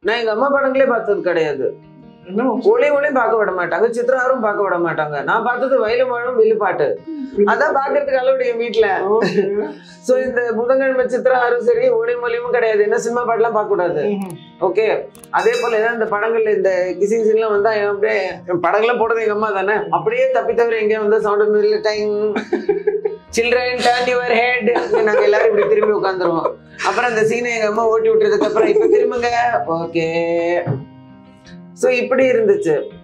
நான் எங்க அம்மா படங்களே பார்த்தது கிடையாது என்ன ஒளி ஒளியும் பார்க்க விட மாட்டாங்க சித்ராரும் பார்க்க விட மாட்டாங்க நான் பார்த்தது வயலும் வாழும் வில்லு பாட்டு அதான் பாக்குறதுக்கு அளவுடைய என் வீட்டுல Okay. சோ இந்த புதன்கிழமை சித்ராரும் சரி ஒளி மொழியும் கிடையாது என்ன சினிமா பாட்டுலாம் பார்க்க கூடாது ம்ஹும். ஓகே அதே போல ஏதாவது இந்த படங்கள்ல இந்த கிசிங் சீன்லாம் வந்தா என் அப்படியே என் படங்கள்லாம் போடுறது எங்க அம்மா தானே அப்படியே தப்பி தவிர எங்கேயும் வந்து சவுண்ட் மில்ல time children turn your head நாங்க எல்லாரும் இப்படி திரும்பி உட்காந்துருவோம் அப்புறம் அந்த சீனை எங்க அம்மா ஓட்டி விட்டுறதுக்கு அப்புறம் இப்ப திரும்புங்க ஓகே சோ இப்படி இருந்துச்சு